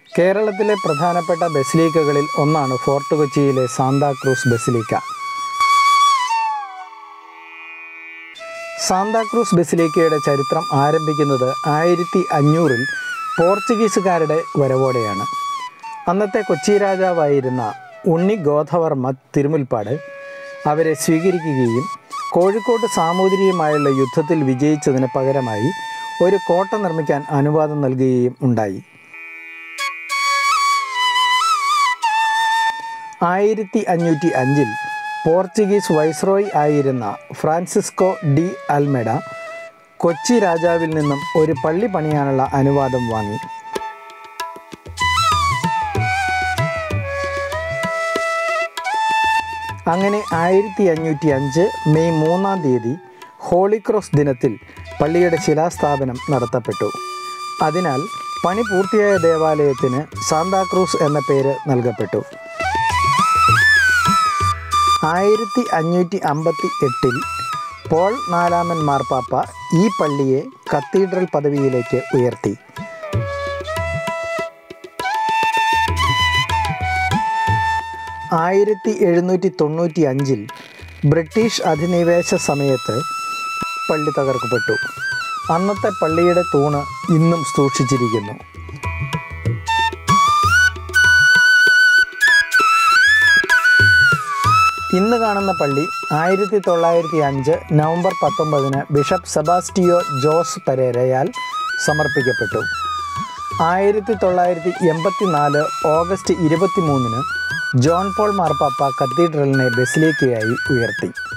കേരളത്തിലെ പ്രധാനപ്പെട്ട ബസിലിക്കകളിൽ ഒന്നാണ് ഫോർട്ട് കൊച്ചിയിലെ സാന്താക്രൂസ് ബസിലിക്ക സാന്താക്രൂസ് ബസിലിക്കയുടെ ചരിത്രം ആരംഭിക്കുന്നത് ആയിരത്തി അഞ്ഞൂറിൽ പോർച്ചുഗീസുകാരുടെ വരവോടെയാണ് അന്നത്തെ കൊച്ചി രാജാവായിരുന്ന ഉണ്ണി ഗോധവർമ്മ തിരുമുൽപ്പാട് അവരെ സ്വീകരിക്കുകയും കോഴിക്കോട് സാമൂതിരിയുമായുള്ള യുദ്ധത്തിൽ വിജയിച്ചതിന് പകരമായി ഒരു കോട്ട നിർമ്മിക്കാൻ അനുവാദം നൽകുകയും ഉണ്ടായി ആയിരത്തി അഞ്ഞൂറ്റി അഞ്ചിൽ പോർച്ചുഗീസ് വൈസ്രോയ് ആയിരുന്ന ഫ്രാൻസിസ്കോ ഡി അൽമെഡ കൊച്ചി രാജാവിൽ നിന്നും ഒരു പള്ളി പണിയാനുള്ള അനുവാദം വാങ്ങി അങ്ങനെ ആയിരത്തി അഞ്ഞൂറ്റി അഞ്ച് മെയ് മൂന്നാം തീയതി ഹോളി ക്രോസ് ദിനത്തിൽ പള്ളിയുടെ ശിലാസ്ഥാപനം നടത്തപ്പെട്ടു അതിനാൽ പണി പൂർത്തിയായ ദേവാലയത്തിന് സാന്താക്രൂസ് എന്ന പേര് നൽകപ്പെട്ടു ആയിരത്തി അഞ്ഞൂറ്റി അമ്പത്തി എട്ടിൽ പോൾ നാലാമൻ മാർപ്പാപ്പ ഈ പള്ളിയെ കത്തീഡ്രൽ പദവിയിലേക്ക് ഉയർത്തി ആയിരത്തി എഴുന്നൂറ്റി തൊണ്ണൂറ്റി അഞ്ചിൽ ബ്രിട്ടീഷ് അധിനിവേശ സമയത്ത് പള്ളി തകർക്കപ്പെട്ടു അന്നത്തെ പള്ളിയുടെ തൂണ് ഇന്നും സൂക്ഷിച്ചിരിക്കുന്നു ഇന്ന് കാണുന്ന പള്ളി ആയിരത്തി തൊള്ളായിരത്തി അഞ്ച് നവംബർ പത്തൊമ്പതിന് ബിഷപ്പ് സെബാസ്റ്റിയോ ജോസ് പരേരയാൽ സമർപ്പിക്കപ്പെട്ടു ആയിരത്തി തൊള്ളായിരത്തി എൺപത്തി നാല് ഓഗസ്റ്റ് ഇരുപത്തി മൂന്നിന് ജോൺ പോൾ മാർപ്പാപ്പ കത്തീഡ്രലിനെ ബസിലിക്കയായി ഉയർത്തി